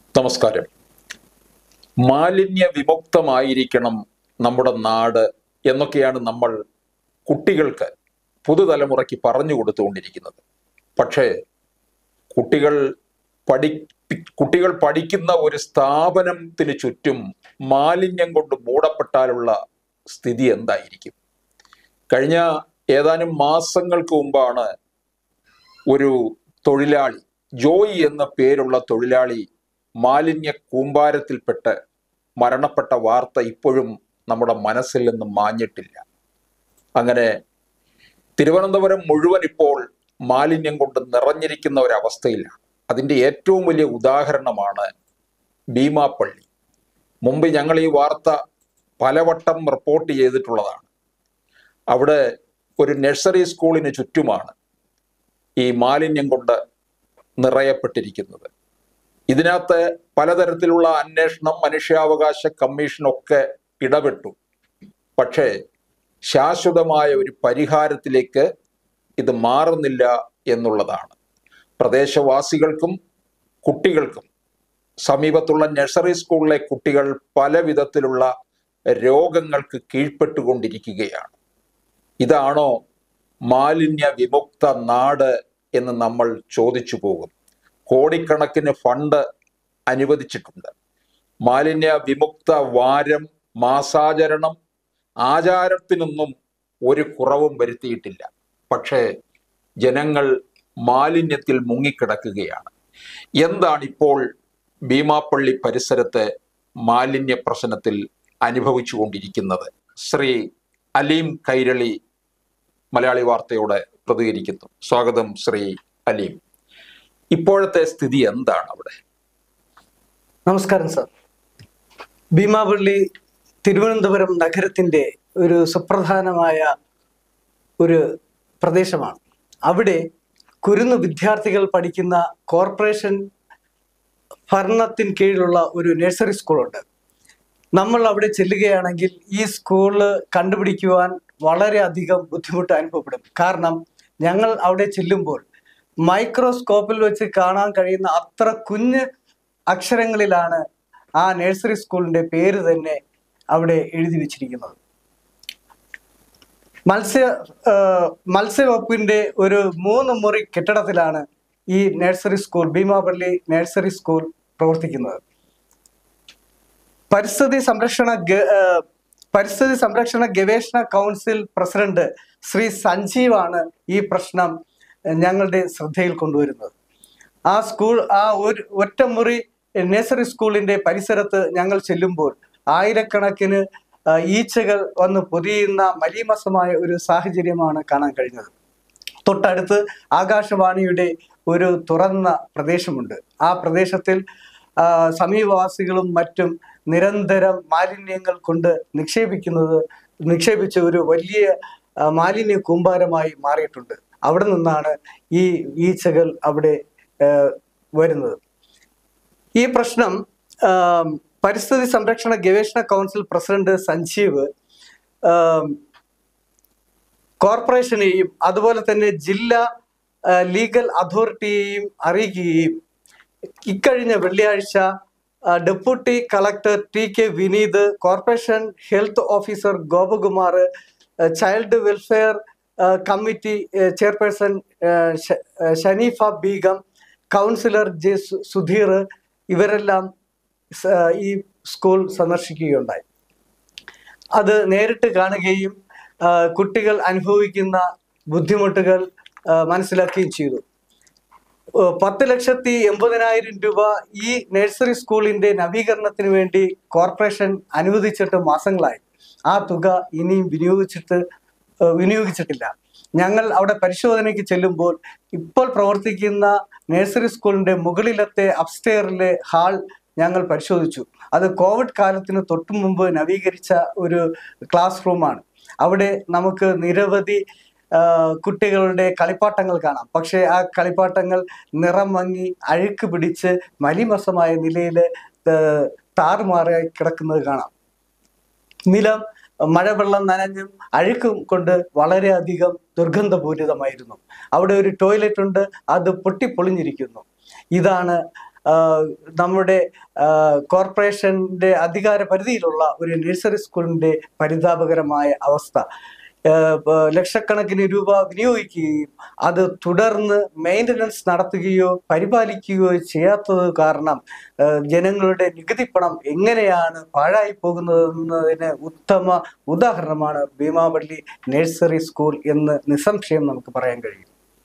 നമസ്കാരം മാലിന്യ വിമുക്തമായിരിക്കണം നമ്മുടെ നാട് എന്നൊക്കെയാണ് നമ്മൾ കുട്ടികൾക്ക് പുതുതലമുറയ്ക്ക് പറഞ്ഞു കൊടുത്തുകൊണ്ടിരിക്കുന്നത് പക്ഷേ കുട്ടികൾ പഠി കുട്ടികൾ പഠിക്കുന്ന ഒരു സ്ഥാപനത്തിന് ചുറ്റും മാലിന്യം കൊണ്ട് മൂടപ്പെട്ടാലുള്ള സ്ഥിതി എന്തായിരിക്കും കഴിഞ്ഞ ഏതാനും മാസങ്ങൾക്ക് മുമ്പാണ് ഒരു തൊഴിലാളി ജോയി എന്ന പേരുള്ള തൊഴിലാളി മാലിന്യ കൂമ്പാരത്തിൽപ്പെട്ട് മരണപ്പെട്ട വാർത്ത ഇപ്പോഴും നമ്മുടെ മനസ്സിൽ നിന്ന് മാഞ്ഞിട്ടില്ല അങ്ങനെ തിരുവനന്തപുരം മുഴുവൻ ഇപ്പോൾ മാലിന്യം കൊണ്ട് നിറഞ്ഞിരിക്കുന്ന ഒരവസ്ഥയിലാണ് അതിൻ്റെ ഏറ്റവും വലിയ ഉദാഹരണമാണ് ഭീമാപ്പള്ളി മുമ്പ് ഞങ്ങൾ ഈ വാർത്ത പലവട്ടം റിപ്പോർട്ട് ചെയ്തിട്ടുള്ളതാണ് അവിടെ ഒരു നഴ്സറി സ്കൂളിന് ചുറ്റുമാണ് ഈ മാലിന്യം കൊണ്ട് നിറയപ്പെട്ടിരിക്കുന്നത് ഇതിനകത്ത് പലതരത്തിലുള്ള അന്വേഷണം മനുഷ്യാവകാശ കമ്മീഷനൊക്കെ ഇടപെട്ടു പക്ഷേ ശാശ്വതമായ ഒരു പരിഹാരത്തിലേക്ക് ഇത് മാറുന്നില്ല എന്നുള്ളതാണ് പ്രദേശവാസികൾക്കും കുട്ടികൾക്കും സമീപത്തുള്ള നഴ്സറി സ്കൂളിലെ കുട്ടികൾ പല വിധത്തിലുള്ള രോഗങ്ങൾക്ക് കീഴ്പ്പെട്ടുകൊണ്ടിരിക്കുകയാണ് ഇതാണോ മാലിന്യ വിമുക്ത നാട് എന്ന് നമ്മൾ ചോദിച്ചു പോകും കോടിക്കണക്കിന് ഫണ്ട് അനുവദിച്ചിട്ടുണ്ട് മാലിന്യ വിമുക്ത വാരം മാസാചരണം ആചാരത്തിനൊന്നും ഒരു കുറവും വരുത്തിയിട്ടില്ല പക്ഷേ ജനങ്ങൾ മാലിന്യത്തിൽ മുങ്ങിക്കിടക്കുകയാണ് എന്താണ് ഇപ്പോൾ ഭീമാപ്പള്ളി പരിസരത്തെ മാലിന്യ പ്രശ്നത്തിൽ അനുഭവിച്ചു കൊണ്ടിരിക്കുന്നത് ശ്രീ അലീം കൈരളി മലയാളി വാർത്തയോട് പ്രതികരിക്കുന്നു സ്വാഗതം ശ്രീ അലീം ഇപ്പോഴത്തെ സ്ഥിതി എന്താണ് അവിടെ നമസ്കാരം സാർ ഭീമാപള്ളി തിരുവനന്തപുരം നഗരത്തിന്റെ ഒരു സുപ്രധാനമായ ഒരു പ്രദേശമാണ് അവിടെ കുരുന്നു വിദ്യാർത്ഥികൾ പഠിക്കുന്ന കോർപ്പറേഷൻ ഭരണത്തിന് കീഴിലുള്ള ഒരു നഴ്സറി സ്കൂളുണ്ട് നമ്മൾ അവിടെ ചെല്ലുകയാണെങ്കിൽ ഈ സ്കൂള് കണ്ടുപിടിക്കുവാൻ വളരെയധികം ബുദ്ധിമുട്ട് അനുഭവപ്പെടും കാരണം ഞങ്ങൾ അവിടെ ചെല്ലുമ്പോൾ മൈക്രോസ്കോപ്പിൽ വെച്ച് കാണാൻ കഴിയുന്ന അത്ര കുഞ്ഞ് അക്ഷരങ്ങളിലാണ് ആ നഴ്സറി സ്കൂളിന്റെ പേര് തന്നെ അവിടെ എഴുതി വെച്ചിരിക്കുന്നത് മത്സ്യ ആ, മത്സ്യവകുപ്പിന്റെ ഒരു മൂന്ന് മുറി കെട്ടിടത്തിലാണ് ഈ nursery school Beemapally nursery school പ്രവർത്തിക്കുന്നത് പരിസ്ഥിതി സംരക്ഷണ ഗ- ആ, പരിസ്ഥിതി സംരക്ഷണ ഗവേഷണ കൗൺസിൽ പ്രസിഡന്റ് ശ്രീ സഞ്ജീവാണ് ഈ പ്രശ്നം ഞങ്ങളുടെ ശ്രദ്ധയിൽ കൊണ്ടുവരുന്നത് ആ സ്കൂൾ ആ ഒരു ഒറ്റമുറി നഴ്സറി സ്കൂളിന്റെ പരിസരത്ത് ഞങ്ങൾ ചെല്ലുമ്പോൾ ആയിരക്കണക്കിന് ആ, ഈച്ചകൾ വന്ന് പൊതിയുന്ന മലീമസമായ ഒരു സാഹചര്യമാണ് കാണാൻ കഴിഞ്ഞത് തൊട്ടടുത്ത് ആകാശവാണിയുടെ ഒരു തുറന്ന പ്രദേശമുണ്ട് ആ പ്രദേശത്തിൽ ആ, സമീപവാസികളും മറ്റും നിരന്തരം മാലിന്യങ്ങൾ കൊണ്ട് നിക്ഷേപിക്കുന്നത് നിക്ഷേപിച്ച ഒരു വലിയ ആ, മാലിന്യ കൂമ്പാരമായി മാറിയിട്ടുണ്ട് അവിടെ നിന്നാണ് ഈ ഈച്ചകൾ അവിടെ ആ, വരുന്നത് ഈ പ്രശ്നം ആം, പരിസ്ഥിതി സംരക്ഷണ ഗവേഷണ കൗൺസിൽ പ്രസിഡന്റ് സഞ്ജീവ് ആം, കോർപ്പറേഷനെയും അതുപോലെ തന്നെ ജില്ലാ ആ, ലീഗൽ അതോറിറ്റിയെയും അറിയിക്കുകയും ഇക്കഴിഞ്ഞ വെള്ളിയാഴ്ച ആ, deputy collector T K Vineeth corporation health officer Gopakumar ആ, ചൈൽഡ് വെൽഫെയർ ആ, കമ്മിറ്റി ആ, ചെയർപേഴ്സൺ ആ, ഷ- ആ, ഷനീഫ ബീഗം കൗൺസിലർ ജെ സു- സുധീർ ഇവരെല്ലാം സ- ഈ സ്കൂൾ സന്ദർശിക്കുകയുണ്ടായി അത് നേരിട്ട് കാണുകയും ആ, കുട്ടികൾ അനുഭവിക്കുന്ന ബുദ്ധിമുട്ടുകൾ ആ, മനസ്സിലാക്കുകയും ചെയ്തു ഓ, പത്ത് ലക്ഷത്തി എൺപതിനായിരം രൂപ ഈ നഴ്സറി സ്കൂളിന്റെ നവീകരണത്തിന് വേണ്ടി കോർപ്പറേഷൻ അനുവദിച്ചിട്ട് മാസങ്ങളായി ആ തുക ഇനിയും വിനിയോഗിച്ചിട്ട് ആ, വിനിയോഗിച്ചിട്ടില്ല ഞങ്ങൾ അവിടെ പരിശോധനയ്ക്ക് ചെല്ലുമ്പോൾ ഇപ്പോൾ പ്രവർത്തിക്കുന്ന നഴ്സറി സ്കൂളിന്റെ മുകളിലത്തെ അപ്സ്റ്റെയറിലെ ഹാൾ ഞങ്ങൾ പരിശോധിച്ചു അത് കോവിഡ് കാലത്തിന് തൊട്ടു മുമ്പ് നവീകരിച്ച ഒരു ക്ലാസ് റൂമാണ് അവിടെ നമുക്ക് നിരവധി ആ, കുട്ടികളുടെ കളിപ്പാട്ടങ്ങൾ കാണാം പക്ഷേ ആ കളിപ്പാട്ടങ്ങൾ നിറം മങ്ങി അഴുക്ക് പിടിച്ച് മലിമസമായ നിലയിൽ താറുമാറായി കിടക്കുന്നത് കാണാം നിലം മഴവെള്ളം നനഞ്ഞും അഴുക്കും കൊണ്ട് വളരെയധികം ദുർഗന്ധപൂരിതമായിരുന്നു അവിടെ ഒരു ടോയ്ലറ്റ് ഉണ്ട് അത് പൊട്ടിപ്പൊളിഞ്ഞിരിക്കുന്നു ഇതാണ് ആ, നമ്മുടെ ആ, കോർപ്പറേഷന്റെ അധികാര പരിധിയിലുള്ള ഒരു നഴ്സറി സ്കൂളിന്റെ പരിതാപകരമായ അവസ്ഥ ആ, പ- ലക്ഷക്കണക്കിന് രൂപ വിനിയോഗിക്കുകയും അത് തുടർന്ന് മെയിൻ്റനൻസ് നടത്തുകയോ പരിപാലിക്കുകയോ ചെയ്യാത്തത് കാരണം ആ, ജനങ്ങളുടെ നികുതി പണം എങ്ങനെയാണ് പാഴായി പോകുന്നതെന്നതിന് ഉത്തമ ഉദാഹരണമാണ് ഭീമാപള്ളി നഴ്സറി സ്കൂൾ എന്ന് നിസ്സംശയം നമുക്ക് പറയാൻ കഴിയും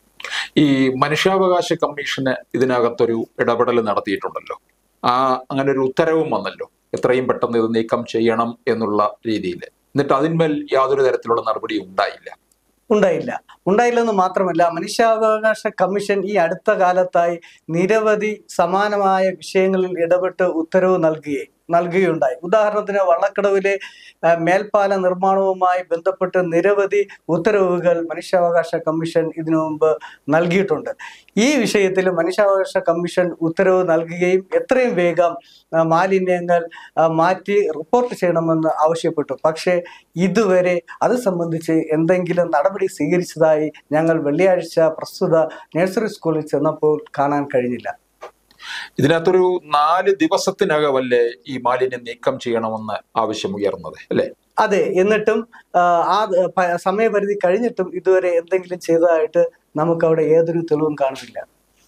ഈ മനുഷ്യാവകാശ കമ്മീഷന് ഇതിനകത്തൊരു ഇടപെടൽ നടത്തിയിട്ടുണ്ടല്ലോ ആ അങ്ങനെ ഒരു ഉത്തരവും വന്നല്ലോ എത്രയും പെട്ടെന്ന് ഇത് നീക്കം ചെയ്യണം എന്നുള്ള രീതിയിൽ എന്നിട്ട് അതിന്മേൽ യാതൊരു തരത്തിലുള്ള നടപടിയും ഉണ്ടായില്ല ഉണ്ടായില്ല ഉണ്ടായില്ലെന്ന് മാത്രമല്ല മനുഷ്യാവകാശ കമ്മീഷൻ ഈ അടുത്ത കാലത്തായി നിരവധി സമാനമായ വിഷയങ്ങളിൽ ഇടപെട്ട് ഉത്തരവ് നൽകുകയും നൽകുകയുണ്ടായി ഉദാഹരണത്തിന് വള്ളക്കടവിലെ ആ, മേൽപ്പാല നിർമ്മാണവുമായി ബന്ധപ്പെട്ട് നിരവധി ഉത്തരവുകൾ മനുഷ്യാവകാശ കമ്മീഷൻ ഇതിനു മുമ്പ് നൽകിയിട്ടുണ്ട് ഈ വിഷയത്തിൽ മനുഷ്യാവകാശ കമ്മീഷൻ ഉത്തരവ് നൽകുകയും എത്രയും വേഗം ആ, മാലിന്യങ്ങൾ ആ, മാറ്റി റിപ്പോർട്ട് ചെയ്യണമെന്ന് ആവശ്യപ്പെട്ടു പക്ഷേ ഇതുവരെ അത് സംബന്ധിച്ച് എന്തെങ്കിലും നടപടി സ്വീകരിച്ചതായി ഞങ്ങൾ വെള്ളിയാഴ്ച പ്രസ്തുത നഴ്സറി സ്കൂളിൽ ചെന്നപ്പോൾ കാണാൻ കഴിഞ്ഞില്ല ഇതിനകത്തൊരു നാല് ദിവസത്തിനകമല്ലേ ഈ മാലിന്യം നീക്കം ചെയ്യണമെന്ന് ആവശ്യമുയർന്നത് അല്ലേ അതെ എന്നിട്ടും ആ, ആ പ- സമയപരിധി കഴിഞ്ഞിട്ടും ഇതുവരെ എന്തെങ്കിലും ചെയ്തതായിട്ട് നമുക്ക് അവിടെ ഏതൊരു തെളിവും കാണുന്നില്ല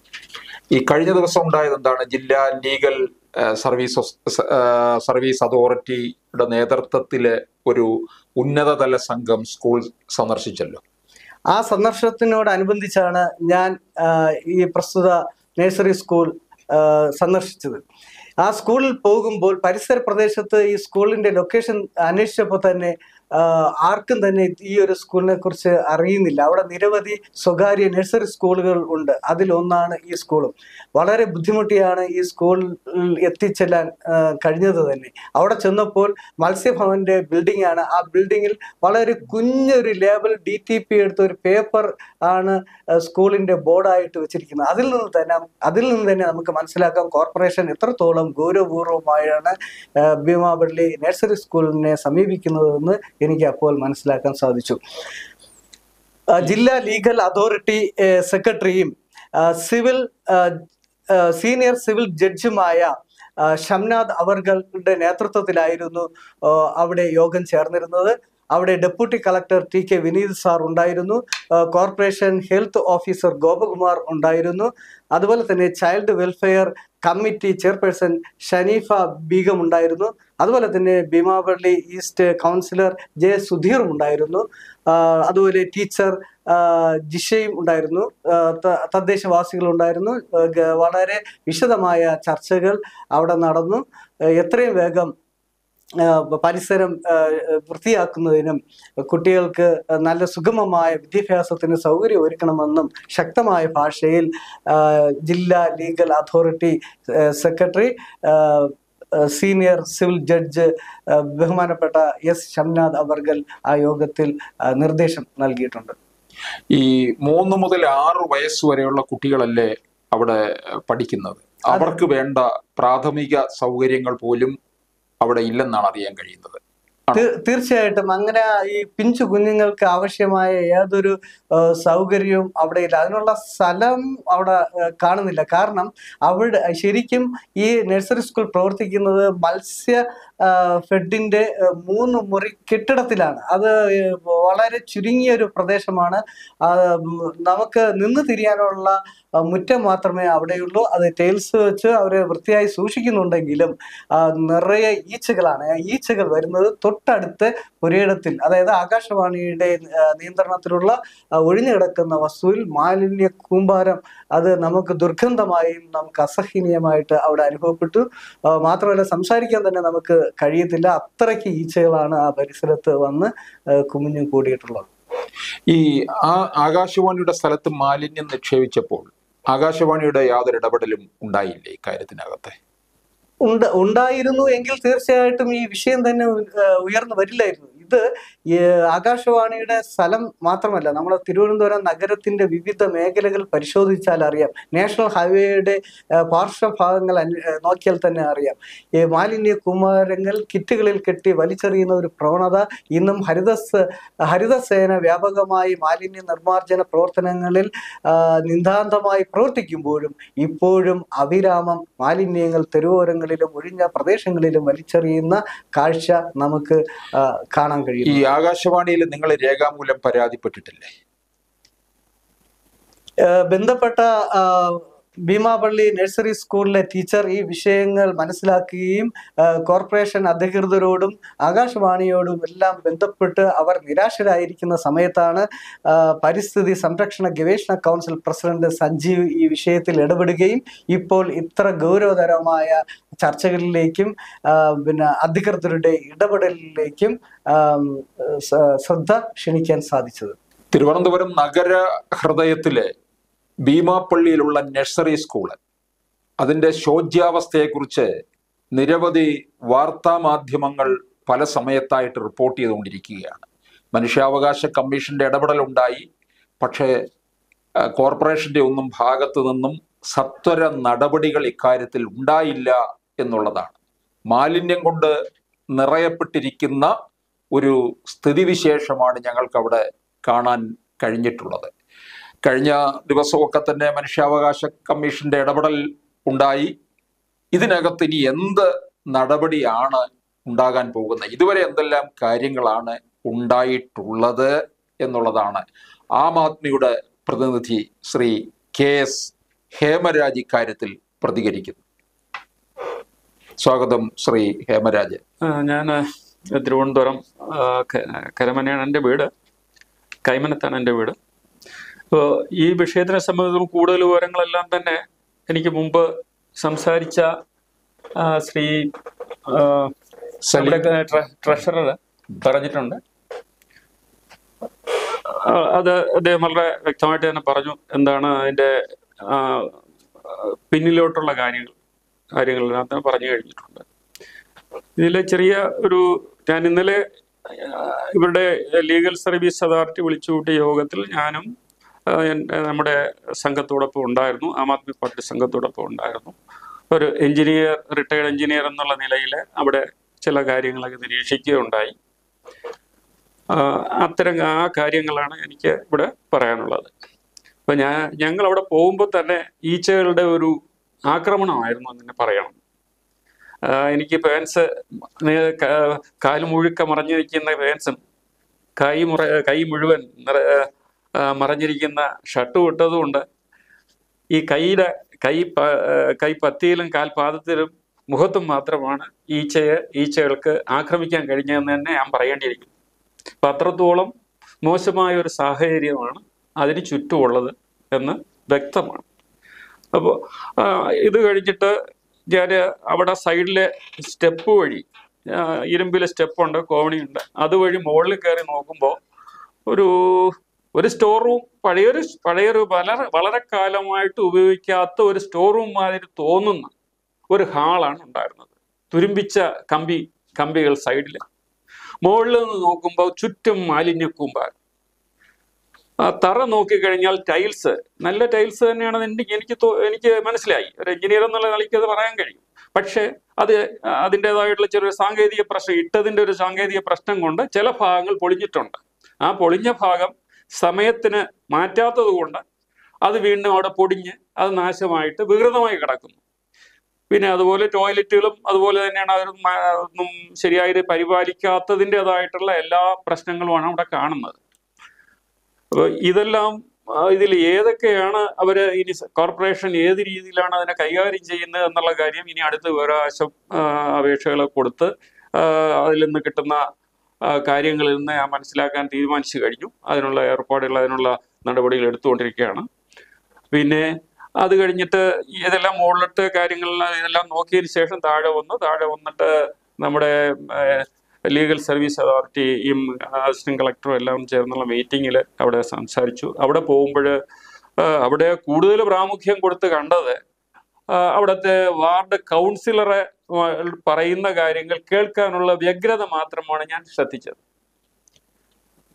ഈ കഴിഞ്ഞ ദിവസം ഉണ്ടായത് എന്താണ് ജില്ലാ ലീഗൽ ആ, സർവീസ് ഒസ്- ആ, സർവീസ് അതോറിറ്റിയുടെ നേതൃത്വത്തില് ഒരു ഉന്നതതല സംഘം സ്കൂൾ സന്ദർശിച്ചല്ലോ ആ സന്ദർശനത്തിനോടനുബന്ധിച്ചാണ് ഞാൻ ആ, ഈ പ്രസ്തുത നഴ്സറി സ്കൂൾ ആ, സന്ദർശിച്ചത് ആ സ്കൂളിൽ പോകുമ്പോൾ പരിസര പ്രദേശത്ത് ഈ സ്കൂളിന്റെ ലൊക്കേഷൻ അന്വേഷിച്ചപ്പോൾ തന്നെ ആ, ആർക്കും തന്നെ ഈ ഒരു സ്കൂളിനെ കുറിച്ച് അറിയുന്നില്ല അവിടെ നിരവധി സ്വകാര്യ നഴ്സറി സ്കൂളുകൾ ഉണ്ട് അതിലൊന്നാണ് ഈ സ്കൂളും വളരെ ബുദ്ധിമുട്ടിയാണ് ഈ സ്കൂളിൽ എത്തിച്ചെല്ലാൻ ആ, കഴിഞ്ഞത് തന്നെ അവിടെ ചെന്നപ്പോൾ മത്സ്യഭവന്റെ ബിൽഡിംഗ് ആണ് ആ ബിൽഡിങ്ങിൽ വളരെ കുഞ്ഞൊരു ലേബൽ ഡി ടി പി എടുത്ത ഒരു പേപ്പർ ആണ് ആ, സ്കൂളിന്റെ ബോർഡായിട്ട് വെച്ചിരിക്കുന്നത് അതിൽ നിന്ന് തന്നെ അതിൽ നിന്ന് തന്നെ നമുക്ക് മനസ്സിലാക്കാം കോർപ്പറേഷൻ എത്രത്തോളം ഗൗരവപൂർവമായാണ് ആ, ഭീമാപള്ളി നഴ്സറി സ്കൂളിനെ സമീപിക്കുന്നതെന്ന് എനിക്ക് അപ്പോൾ മനസ്സിലാക്കാൻ സാധിച്ചു ആ, ജില്ലാ ലീഗൽ അതോറിറ്റി ഏ, സെക്രട്ടറിയും ആ, സിവിൽ ആ, ആ, സീനിയർ സിവിൽ ജഡ്ജുമായ ആ, ഷംനാദ് അവർകളുടെ നേതൃത്വത്തിലായിരുന്നു ആ, അവിടെ യോഗം ചേർന്നിരുന്നത് അവിടെ deputy collector T K Vineeth sir ഉണ്ടായിരുന്നു ആ, കോർപ്പറേഷൻ ഹെൽത്ത് ഓഫീസർ ഗോപകുമാർ ഉണ്ടായിരുന്നു അതുപോലെ തന്നെ child welfare committee chairperson Shanifa Begum ഉണ്ടായിരുന്നു അതുപോലെ തന്നെ ഭീമാപള്ളി ഈസ്റ്റ് കൗൺസിലർ ജെ സുധീറും ഉണ്ടായിരുന്നു ആ, അതുപോലെ ടീച്ചർ ആ, ജിഷയും ഉണ്ടായിരുന്നു ആ, ത- തദ്ദേശവാസികൾ ഉണ്ടായിരുന്നു ആ, ഗ- വളരെ വിശദമായ ചർച്ചകൾ അവിടെ നടന്നു ആ, എത്രയും വേഗം ആ, പരിസരം ആ, വൃത്തിയാക്കുന്നതിനും കുട്ടികൾക്ക് നല്ല സുഗമമായ വിദ്യാഭ്യാസത്തിന് സൗകര്യം ഒരുക്കണമെന്നും ശക്തമായ ഭാഷയിൽ ആ, ജില്ലാ ലീഗൽ അതോറിറ്റി ആ, സെക്രട്ടറി ആ, ആ, സീനിയർ സിവിൽ ജഡ്ജ് ആ, ബഹുമാനപ്പെട്ട എസ് ഷംനാഥ് അവർഗൽ ആ യോഗത്തിൽ ആ, നിർദ്ദേശം നൽകിയിട്ടുണ്ട് ഈ മൂന്ന് മുതൽ ആറ് വയസ്സ് വരെയുള്ള കുട്ടികളല്ലേ അവിടെ പഠിക്കുന്നത് അവർക്ക് വേണ്ട പ്രാഥമിക സൗകര്യങ്ങൾ പോലും അവിടെ ഇല്ലെന്നാണ് അറിയാൻ കഴിയുന്നത് തീ- തീർച്ചയായിട്ടും അങ്ങനെ ഈ പിഞ്ചു കുഞ്ഞുങ്ങൾക്ക് ആവശ്യമായ ഏതൊരു ആ, സൗകര്യവും അവിടെ ഇല്ല അതിനുള്ള സ്ഥലം അവിടെ ആ, കാണുന്നില്ല കാരണം അവിടെ ശരിക്കും ഈ നഴ്സറി സ്കൂൾ പ്രവർത്തിക്കുന്നത് മത്സ്യ ആ, ഫെഡിന്റെ ആ, മൂന്ന് മുറി കെട്ടിടത്തിലാണ് അത് വളരെ ചുരുങ്ങിയ ഒരു പ്രദേശമാണ് ആ, ഉം, നമുക്ക് നിന്ന് തിരിയാനുള്ള ആ, മുറ്റം മാത്രമേ അവിടെയുള്ളൂ അത് ടൈൽസ് വെച്ച് അവരെ വൃത്തിയായി സൂക്ഷിക്കുന്നുണ്ടെങ്കിലും ആ, നിറയെ ഈച്ചകളാണ് ആ ഈച്ചകൾ വരുന്നത് തൊട്ടടുത്ത് പുരയിടത്തിൽ അതായത് ആകാശവാണിയുടെ ആ, നിയന്ത്രണത്തിലുള്ള ആ, ഒഴിഞ്ഞു കിടക്കുന്ന വസ്തുവിൽ മാലിന്യ കൂമ്പാരം അത് നമുക്ക് ദുർഗന്ധമായും നമുക്ക് അസഹനീയമായിട്ട് അവിടെ അനുഭവപ്പെട്ടു ആ, മാത്രമല്ല സംസാരിക്കാൻ തന്നെ നമുക്ക് കഴിയത്തില്ല അത്രയ്ക്ക് ഈച്ചകളാണ് ആ പരിസരത്ത് വന്ന് ആ, കുമിഞ്ഞു കൂടിയിട്ടുള്ളത് ഈ ആ ആകാശവാണിയുടെ സ്ഥലത്ത് മാലിന്യം നിക്ഷേപിച്ചപ്പോൾ ആകാശവാണിയുടെ യാതൊരു ഇടപെടലും ഉണ്ടായില്ലേ ഇക്കാര്യത്തിനകത്തെ ഉണ്ട് ഉണ്ടായിരുന്നു എങ്കിൽ തീർച്ചയായിട്ടും ഈ വിഷയം തന്നെ ഉ- ഏഹ് ഉയർന്നു വരില്ലായിരുന്നു ഇത് ഈ ആകാശവാണിയുടെ സ്ഥലം മാത്രമല്ല നമ്മുടെ തിരുവനന്തപുരം നഗരത്തിന്റെ വിവിധ മേഖലകൾ പരിശോധിച്ചാൽ അറിയാം നാഷണൽ ഹൈവേയുടെ ആ, പാർശ്വഭാഗങ്ങൾ അന്വ- ആ, നോക്കിയാൽ തന്നെ അറിയാം ഈ മാലിന്യ കുമാരങ്ങൾ കിറ്റുകളിൽ കെട്ടി വലിച്ചെറിയുന്ന ഒരു പ്രവണത ഇന്നും ഹരിതസ് ഹരിതസേന വ്യാപകമായി മാലിന്യ നിർമ്മാർജ്ജന പ്രവർത്തനങ്ങളിൽ ആ, നിതാന്തമായി പ്രവർത്തിക്കുമ്പോഴും ഇപ്പോഴും അവിരാമം മാലിന്യങ്ങൾ തെരുവോരങ്ങളിലും ഒഴിഞ്ഞ പ്രദേശങ്ങളിലും വലിച്ചെറിയുന്ന കാഴ്ച നമുക്ക് ആ, കാണാൻ കഴിയും ഈ ആകാശവാണിയിൽ നിങ്ങൾ രേഖാമൂലം പരാതിപ്പെട്ടിട്ടില്ലേ ഏഹ് ബന്ധപ്പെട്ട ആ, ഭീമാപള്ളി നഴ്സറി സ്കൂളിലെ ടീച്ചർ ഈ വിഷയങ്ങൾ മനസ്സിലാക്കുകയും ആ, കോർപ്പറേഷൻ അധികൃതരോടും ആകാശവാണിയോടും എല്ലാം ബന്ധപ്പെട്ട് അവർ നിരാശരായിരിക്കുന്ന സമയത്താണ് ആ, പരിസ്ഥിതി സംരക്ഷണ ഗവേഷണ കൗൺസിൽ പ്രസിഡന്റ് സഞ്ജീവ് ഈ വിഷയത്തിൽ ഇടപെടുകയും ഇപ്പോൾ ഇത്ര ഗൗരവതരമായ ചർച്ചകളിലേക്കും ആ, പിന്നെ അധികൃതരുടെ ഇടപെടലിലേക്കും ആം, സ- ശ്രദ്ധ ക്ഷണിക്കാൻ സാധിച്ചത് തിരുവനന്തപുരം നഗര ഹൃദയത്തിലെ ഭീമാപ്പള്ളിയിലുള്ള നഴ്സറി സ്കൂള് അതിൻ്റെ ശോച്യാവസ്ഥയെക്കുറിച്ച് നിരവധി വാർത്താ മാധ്യമങ്ങൾ പല സമയത്തായിട്ട് റിപ്പോർട്ട് ചെയ്തുകൊണ്ടിരിക്കുകയാണ് മനുഷ്യാവകാശ കമ്മീഷന്റെ ഇടപെടലുണ്ടായി പക്ഷേ ആ, കോർപ്പറേഷന്റെ ഒന്നും ഭാഗത്തു നിന്നും സത്വര നടപടികൾ ഇക്കാര്യത്തിൽ ഉണ്ടായില്ല എന്നുള്ളതാണ് മാലിന്യം കൊണ്ട് നിറയപ്പെട്ടിരിക്കുന്ന ഒരു സ്ഥിതിവിശേഷമാണ് ഞങ്ങൾക്കവിടെ കാണാൻ കഴിഞ്ഞിട്ടുള്ളത് കഴിഞ്ഞ ദിവസമൊക്കെ തന്നെ മനുഷ്യാവകാശ കമ്മീഷന്റെ ഇടപെടൽ ഉണ്ടായി ഇതിനകത്ത് ഇനി എന്ത് നടപടിയാണ് ഉണ്ടാകാൻ പോകുന്നത് ഇതുവരെ എന്തെല്ലാം കാര്യങ്ങളാണ് ഉണ്ടായിട്ടുള്ളത് എന്നുള്ളതാണ് ആം ആദ്മിയുടെ പ്രതിനിധി ശ്രീ കെ എസ് ഹേമരാജ് ഇക്കാര്യത്തിൽ പ്രതികരിക്കുന്നു സ്വാഗതം ശ്രീ ഹേമരാജ് ഞാൻ തിരുവനന്തപുരം ആ, ക- കരമനയാണ് എൻ്റെ വീട് കൈമനത്താണ് എൻ്റെ വീട് അപ്പോൾ ഈ വിഷയത്തിനെ സംബന്ധിച്ചും കൂടുതൽ വിവരങ്ങളെല്ലാം തന്നെ എനിക്ക് മുമ്പ് സംസാരിച്ച ആ, ശ്രീ ആ, സലീം നമ്മുടെ ട്ര- ട്രഷറർ പറഞ്ഞിട്ടുണ്ട് ആ, അത് അദ്ദേഹം വളരെ വ്യക്തമായിട്ട് തന്നെ പറഞ്ഞു എന്താണ് അതിൻ്റെ ആ, പിന്നിലോട്ടുള്ള കാര്യങ്ങൾ കാര്യങ്ങളെല്ലാം തന്നെ പറഞ്ഞു കഴിഞ്ഞിട്ടുണ്ട് ഇതിൽ ചെറിയ ഒരു ഞാൻ ഇന്നലെ ആ, ഇവരുടെ ലീഗൽ സർവീസ് അതോറിറ്റി വിളിച്ചു കൂട്ടിയ യോഗത്തിൽ ഞാനും ആ, എൻ- നമ്മുടെ സംഘത്തോടൊപ്പം ഉണ്ടായിരുന്നു ആം ആദ്മി പാർട്ടി സംഘത്തോടൊപ്പം ഉണ്ടായിരുന്നു ഒരു എഞ്ചിനീയർ റിട്ടയർഡ് എഞ്ചിനീയർ എന്നുള്ള നിലയിൽ അവിടെ ചില കാര്യങ്ങളൊക്കെ നിരീക്ഷിക്കുകയുണ്ടായി ആ, അത്തരം ആ കാര്യങ്ങളാണ് എനിക്ക് ഇവിടെ പറയാനുള്ളത് അപ്പൊ ഞാൻ ഞങ്ങൾ അവിടെ പോകുമ്പോൾ തന്നെ ഈച്ചകളുടെ ഒരു ആക്രമണമായിരുന്നു എന്ന് തന്നെ പറയണം ആ, എനിക്ക് പാൻസ് കാല് മുഴുക്ക മറഞ്ഞു നിൽക്കുന്ന പാൻസും കൈ മുറ കൈ മുഴുവൻ നിറ ആ, മറഞ്ഞിരിക്കുന്ന ഷർട്ട് ഇട്ടതുകൊണ്ട് ഈ കൈയുടെ കൈ പ- ആ, കൈ പത്തിയിലും കാൽപാദത്തിലും മുഖത്തും മാത്രമാണ് ഈച്ചയെ ഈച്ചകൾക്ക് ആക്രമിക്കാൻ കഴിഞ്ഞതെന്ന് തന്നെ ഞാൻ പറയേണ്ടിയിരിക്കുന്നു അപ്പൊ അത്രത്തോളം മോശമായ ഒരു സാഹചര്യമാണ് അതിന് ചുറ്റുമുള്ളത് എന്ന് വ്യക്തമാണ് അപ്പോൾ ഇത് കഴിഞ്ഞിട്ട് ഞാൻ അവിടെ സൈഡിലെ സ്റ്റെപ്പ് വഴി ആ, ഇരുമ്പിലെ സ്റ്റെപ്പുണ്ട് കോവണിയുണ്ട് അതുവഴി മുകളിൽ കയറി നോക്കുമ്പോൾ ഒരു ഒരു സ്റ്റോർ റൂം പഴയൊരു പഴയൊരു വളരെ വളരെ കാലമായിട്ട് ഉപയോഗിക്കാത്ത ഒരു സ്റ്റോർ റൂം മാതിരി തോന്നുന്ന ഒരു ഹാളാണ് ഉണ്ടായിരുന്നത് തുരുമ്പിച്ച കമ്പി കമ്പികൾ സൈഡിൽ മുകളിൽ നിന്ന് നോക്കുമ്പോൾ ചുറ്റും മാലിന്യക്കൂമ്പാർ ആ തറ നോക്കിക്കഴിഞ്ഞാൽ ടൈൽസ് നല്ല ടൈൽസ് തന്നെയാണെന്ന് എനിക്ക് എനിക്ക് തോ- എനിക്ക് മനസ്സിലായി ഒരു എഞ്ചിനീയർ എന്നുള്ള നിലയ്ക്ക് അത് പറയാൻ കഴിയും പക്ഷേ അത് അതിൻ്റെതായിട്ടുള്ള ചെറിയ സാങ്കേതിക പ്രശ്നം ഇട്ടതിൻ്റെ ഒരു സാങ്കേതിക പ്രശ്നം കൊണ്ട് ചില ഭാഗങ്ങൾ പൊളിഞ്ഞിട്ടുണ്ട് ആ പൊളിഞ്ഞ ഭാഗം സമയത്തിന് മാറ്റാത്തത് കൊണ്ട് അത് വീണ്ടും അവിടെ പൊടിഞ്ഞ് അത് നാശമായിട്ട് വികൃതമായി കിടക്കുന്നു പിന്നെ അതുപോലെ ടോയ്ലറ്റുകളും അതുപോലെ തന്നെയാണ് അവരൊന്നും മ- ഒന്നും ശരിയായിട്ട് പരിപാലിക്കാത്തതിൻ്റെതായിട്ടുള്ള എല്ലാ പ്രശ്നങ്ങളുമാണ് അവിടെ കാണുന്നത് അപ്പോൾ ഇതെല്ലാം ഇതിൽ ഏതൊക്കെയാണ് അവർ ഇനി സ- കോർപ്പറേഷൻ ഏത് രീതിയിലാണ് അതിനെ കൈകാര്യം ചെയ്യുന്നത് എന്നുള്ള കാര്യം ഇനി അടുത്ത വിവരാവകാശം ആ, അപേക്ഷകൾ കൊടുത്ത് ആ, അതിൽ നിന്ന് കിട്ടുന്ന ആ, കാര്യങ്ങളിൽ നിന്ന് ഞാൻ മനസ്സിലാക്കാൻ തീരുമാനിച്ചു കഴിഞ്ഞു അതിനുള്ള ഏർപ്പാടുകൾ അതിനുള്ള നടപടികൾ എടുത്തുകൊണ്ടിരിക്കുകയാണ് പിന്നെ അത് കഴിഞ്ഞിട്ട് ഇതെല്ലാം മുകളിലത്തെ കാര്യങ്ങൾ ഇതെല്ലാം നോക്കിയതിന് ശേഷം താഴെ വന്നു താഴെ വന്നിട്ട് നമ്മുടെ ലീഗൽ സർവീസ് അതോറിറ്റിയും അസിസ്റ്റന്റ് കളക്ടറും എല്ലാം ചേർന്നുള്ള മീറ്റിങ്ങിൽ അവിടെ സംസാരിച്ചു അവിടെ പോകുമ്പോൾ അവിടെ കൂടുതൽ പ്രാമുഖ്യം കൊടുത്ത് കണ്ടത് ആ, അവിടുത്തെ വാർഡ് കൗൺസിലറെ പറയുന്ന കാര്യങ്ങൾ കേൾക്കാനുള്ള വ്യഗ്രത മാത്രമാണ് ഞാൻ ശ്രദ്ധിച്ചത്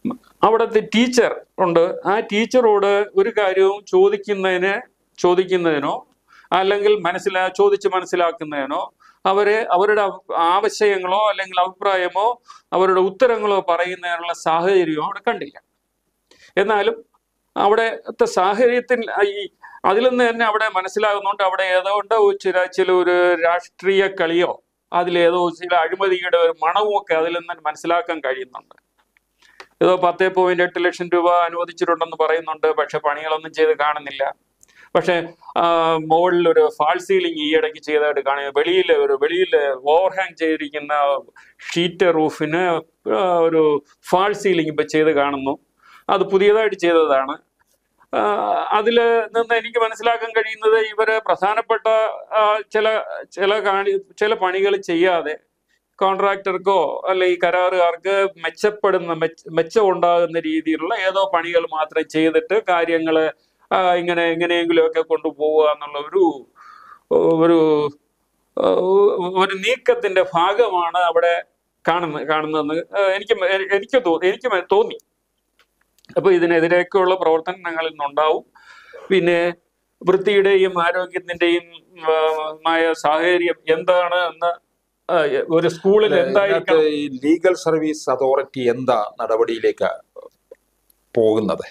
അവിടുത്തെ ടീച്ചർ ഉണ്ട് ആ ടീച്ചറോട് ഒരു കാര്യവും ചോദിക്കുന്നതിന് ചോദിക്കുന്നതിനോ അല്ലെങ്കിൽ മനസ്സിലാ ചോദിച്ച് മനസ്സിലാക്കുന്നതിനോ അവരെ അവരുടെ അഭി- ആവശ്യങ്ങളോ അല്ലെങ്കിൽ അഭിപ്രായമോ അവരുടെ ഉത്തരങ്ങളോ പറയുന്നതിനുള്ള സാഹചര്യവും അവിടെ കണ്ടില്ല എന്നാലും അവിടുത്തെ സാഹചര്യത്തിൽ ഈ അതിൽ നിന്ന് തന്നെ അവിടെ മനസ്സിലാകുന്നുണ്ട് അവിടെ ഏതോണ്ട് ചില ചില ഒരു രാഷ്ട്രീയ കളിയോ അതിലേതോ ചില അഴിമതിയുടെ ഒരു മണവും ഒക്കെ അതിൽ നിന്ന് മനസ്സിലാക്കാൻ കഴിയുന്നുണ്ട് ഏതോ പത്തേ പോയിന്റ് എട്ട് ലക്ഷം രൂപ അനുവദിച്ചിട്ടുണ്ടെന്ന് പറയുന്നുണ്ട് പക്ഷെ പണികളൊന്നും ചെയ്ത് കാണുന്നില്ല പക്ഷെ മുകളിൽ ഒരു ഫാൾ സീലിംഗ് ഈ ഇടയ്ക്ക് ചെയ്തതായിട്ട് കാണുക വെളിയിൽ ഒരു വെളിയിൽ ഓവർഹാങ് ചെയ്തിരിക്കുന്ന ഷീറ്റ് റൂഫിന് ഒരു ഫാൾ സീലിംഗ് ഇപ്പൊ ചെയ്ത് കാണുന്നു അത് പുതിയതായിട്ട് ചെയ്തതാണ് അതിൽ നിന്ന് എനിക്ക് മനസ്സിലാക്കാൻ കഴിയുന്നത് ഇവര് പ്രധാനപ്പെട്ട ആ, ചില ചില കാണി ചില പണികൾ ചെയ്യാതെ കോൺട്രാക്ടർക്കോ അല്ലെ ഈ കരാറുകാർക്ക് മെച്ചപ്പെടുന്ന മെച്ച മെച്ചം ഉണ്ടാകുന്ന രീതിയിലുള്ള ഏതോ പണികൾ മാത്രം ചെയ്തിട്ട് കാര്യങ്ങള് ആ, ഇങ്ങനെ എങ്ങനെയെങ്കിലും ഒക്കെ കൊണ്ടുപോവുക എന്നുള്ള ഒരു ഒരു ഒരു നീക്കത്തിന്റെ ഭാഗമാണ് അവിടെ കാണുന്ന കാണുന്നതെന്ന് എനിക്ക് എനിക്ക് തോ- എനിക്ക് തോന്നി അപ്പൊ ഇതിനെതിരെയൊക്കെയുള്ള പ്രവർത്തനം ഞങ്ങളിൽ നിന്നുണ്ടാവും പിന്നെ വൃത്തിയുടെയും ആരോഗ്യത്തിന്റെയും ആ, മായ സാഹചര്യം എന്താണ് എന്ന് ആ, ഒരു സ്കൂളിൽ എന്തായിരിക്കണം ഈ ലീഗൽ സർവീസ് അതോറിറ്റി എന്താ നടപടിയിലേക്ക് പോകുന്നത്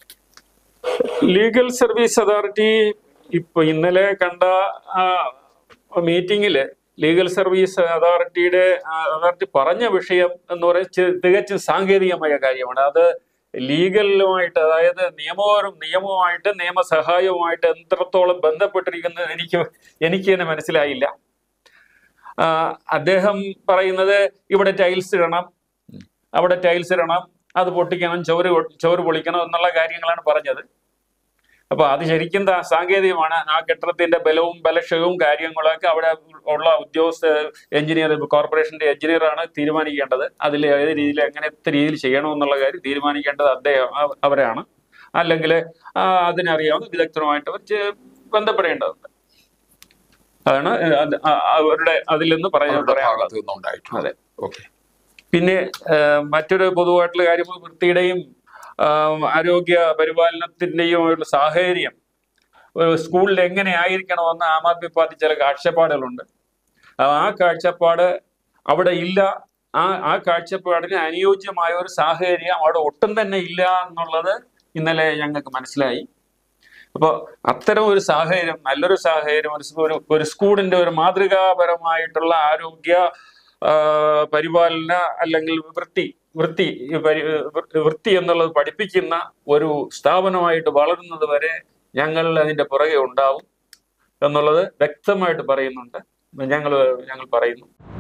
ലീഗൽ സർവീസ് അതോറിറ്റി ഇപ്പൊ ഇന്നലെ കണ്ട മീറ്റിംഗില് ലീഗൽ സർവീസ് അതോറിറ്റിയുടെ ആ, അതോറിറ്റി പറഞ്ഞ വിഷയം എന്ന് പറയുന്നത് തികച്ചും സാങ്കേതികമായ കാര്യമാണ് അത് ലീഗലുമായിട്ട് അതായത് നിയമവും നിയമവുമായിട്ട് നിയമസഹായവുമായിട്ട് എത്രത്തോളം ബന്ധപ്പെട്ടിരിക്കുന്നത് എനിക്ക് എനിക്ക് തന്നെ മനസ്സിലായില്ല ആ, അദ്ദേഹം പറയുന്നത് ഇവിടെ ടൈൽസ് ഇടണം അവിടെ ടൈൽസ് ഇടണം അത് പൊട്ടിക്കണം ചോറ് ചോറ് പൊളിക്കണം എന്നുള്ള കാര്യങ്ങളാണ് പറഞ്ഞത് അപ്പൊ അത് ശരിക്കും ദാ സാങ്കേതികമാണ് ആ കെട്ടിടത്തിന്റെ ബലവും ബലക്ഷയവും കാര്യങ്ങളൊക്കെ അവിടെ ഉള്ള ഉദ്യോഗസ്ഥ എഞ്ചിനീയർ കോർപ്പറേഷന്റെ എഞ്ചിനീയറാണ് തീരുമാനിക്കേണ്ടത് അതിൽ ഏത് രീതിയിൽ എങ്ങനത്തെ രീതിയിൽ ചെയ്യണമെന്നുള്ള കാര്യം തീരുമാനിക്കേണ്ടത് അദ്ദേഹം അവ- അവരാണ് അല്ലെങ്കിൽ അതിനറിയാവുന്ന വിദഗ്ധരുമായിട്ട് അവർ ചെ- ബന്ധപ്പെടേണ്ടതുണ്ട് അതാണ് അത് ആ- അവരുടെ അതിൽ നിന്ന് പറയാൻ അവരുടെ പറയാനുള്ളത് ഭാഗത്ത് നിന്നുണ്ടായിട്ടുണ്ട് അതെ. ഓക്കെ പിന്നെ ആ, മറ്റൊരു പൊതുവായിട്ടുള്ള കാര്യം വൃത്തിയുടെയും ആ, ആരോഗ്യ പരിപാലനത്തിന്റെയും ഉള്ള സാഹചര്യം ഒരു സ്കൂളിൽ എങ്ങനെ ആയിരിക്കണമെന്ന് ആം ആദ്മി പാർട്ടി ചില കാഴ്ചപ്പാടുകളുണ്ട് ആ കാഴ്ചപ്പാട് അവിടെ ഇല്ല ആ ആ കാഴ്ചപ്പാടിന് അനുയോജ്യമായ ഒരു സാഹചര്യം അവിടെ ഒട്ടും തന്നെ ഇല്ല എന്നുള്ളത് ഇന്നലെ ഞങ്ങൾക്ക് മനസ്സിലായി അപ്പോൾ അത്തരം ഒരു സാഹചര്യം നല്ലൊരു സാഹചര്യം ഒരു സ്- ഒരു ഒരു സ്കൂളിന്റെ ഒരു മാതൃകാപരമായിട്ടുള്ള ആരോഗ്യ ആ, പരിപാലന അല്ലെങ്കിൽ വൃത്തി വൃത്തി ഈ പരി- വൃ- വൃത്തി എന്നുള്ളത് പഠിപ്പിക്കുന്ന ഒരു സ്ഥാപനമായിട്ട് വളരുന്നത് വരെ ഞങ്ങൾ അതിന്റെ പുറകെ ഉണ്ടാവും എന്നുള്ളത് വ്യക്തമായിട്ട് പറയുന്നുണ്ട് ഞങ്ങൾ ഞങ്ങൾ പറയുന്നു